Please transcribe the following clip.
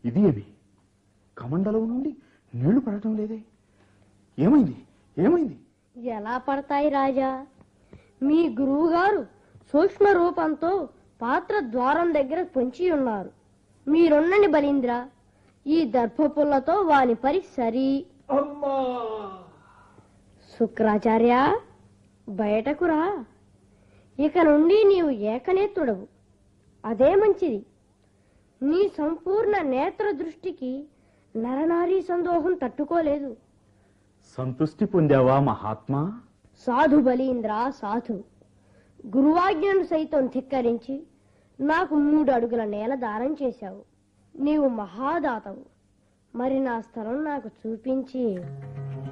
ఇది ఏమి కమండలం నుండి నీళ్లు పడటం లేదే ఏమైంది ఏమైంది ఎలా పడతాయి రాజా మీ గురువుగారు సూక్ష్మ రూపంతో పాత్ర ద్వారం దగ్గర పొంచి ఉన్నారు మీరున్నని బలీంద్ర ఈ దర్భపుల్లతో వాని పరి సరి అమ్మా శుక్రాచార్య బయటకు రా ఇక నుండి నీవు ఏకనేత్రుడవు అదే మంచిది నీ సంపూర్ణ నేత్ర దృష్టికి నరనారీ సందోహం తట్టుకోలేదు సంతుష్టి పొందావా మహాత్మా సాధు బలీంద్ర సాధు గురువాజ్ఞను సైతం ధిక్కరించి నాకు మూడు అడుగుల నేల దానం చేశావు నీవు మహాదాతవు మరి నా స్థలం నాకు చూపించి